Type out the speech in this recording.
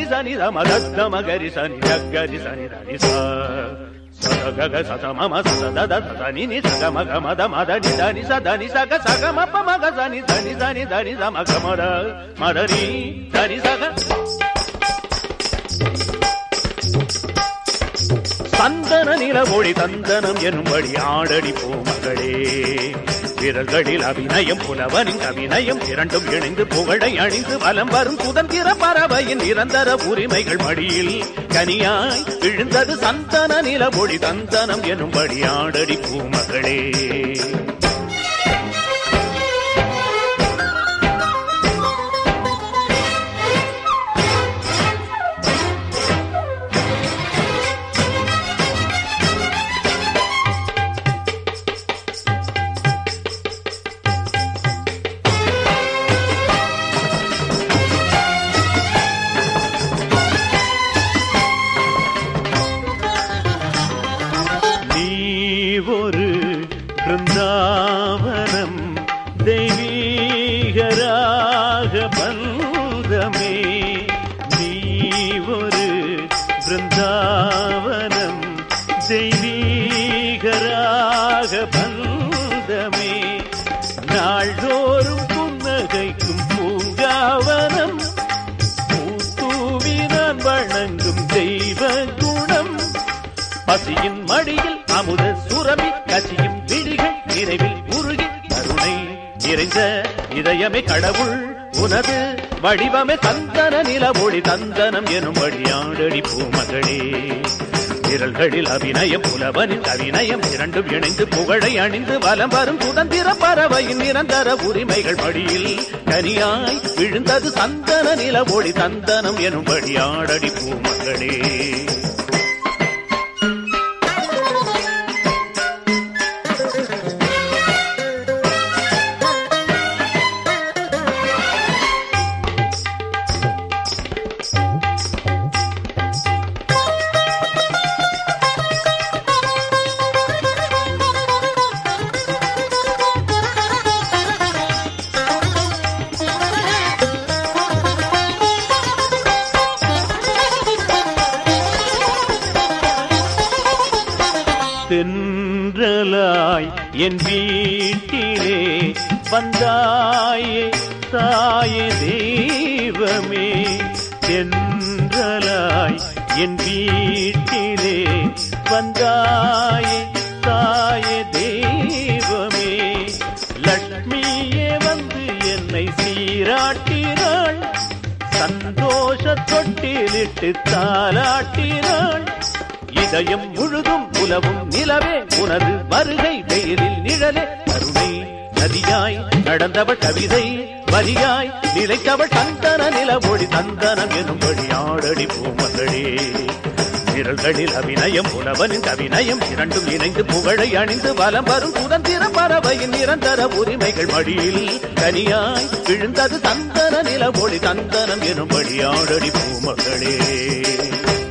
సని రమ దమ గరి సని గరి సని దని స సద గగ సత మమ సద దద సద ని ని సగ మగ మద మద ని దని స దని సగ సగ మప మగ సని దని సని దని స మగ మద మద ని దని సగ சந்தன நிலவொளி தந்தனம் எனும்படி ஆடடி பூமகளே விரல்களில் அபிநயம் புலவனின் அபிநயம் இரண்டும் இணைந்து புகழை அணிந்து வலம் வரும் சுதந்திர பறவையின் நிரந்தர உரிமைகள் மடியில் கனியாய் விழுந்தது சந்தன நிலவொளி தந்தனம் எனும்படி ஆடடி பூமகளே நீ ஒரு பிருந்தாவனம் தெய்வீகராக பந்தமே நீ ஒரு பிருந்தாவனம் தெய்வீகராக பந்தமே நாள்தோறும் புன்னகைக்கும் பூங்காவனம் பூத்தூவி நான் வணங்கும் தெய்வ குணம் பசியின் மடியில் அமுத சுரபி கசியும் விழிகள் நிறைவில் உருகி கருணை நிறைந்த இதயமே கடவுள் உனது வடிவமே தந்தன நிலவொளி தந்தனம் எனும்படி ஆடடி பூமகளே விரல்களில் அபிநயம் புலவனின் அபிநயம் இரண்டும் இணைந்து புகழை அணிந்து வலம் வரும் சுதந்திர பறவையின் நிரந்தர உரிமைகள் படியில் கனியாய் விழுந்தது சந்தன நிலவொளி தந்தனம் எனும்படி ஆடடி பூமகளே தென்றலாய் என் வீட்டிலே வந்தாயே தாயே தெய்வமே தென்றலாய் என் வீட்டிலே வந்தாயே தாயே தெய்வமே லட்சுமியே வந்து என்னை சீராட்டினாள் சந்தோஷ தொட்டிலிட்டு தாலாட்டினாள் இதயம் முழுதும் உலவும் நிலவே உனது வருகை வெயிலில் நிழலே கருணை நதியாய் நடந்தவள் கவிதை வரியாய் நிலைத்தவள் தந்தன நிலவொளி தந்தனம் எனும் ஆடடி பூமகளே விரல்களில் அபிநயம் உணவனின் அபிநயம் இரண்டும் இணைந்து புகழை அணிந்து வலம் வரும் சுதந்திர பறவையின் நிரந்தர உரிமைகள் மடியில் கனியாய் விழுந்தது தந்தன நிலவொளி தந்தனம் எனும் ஆடடி பூமகளே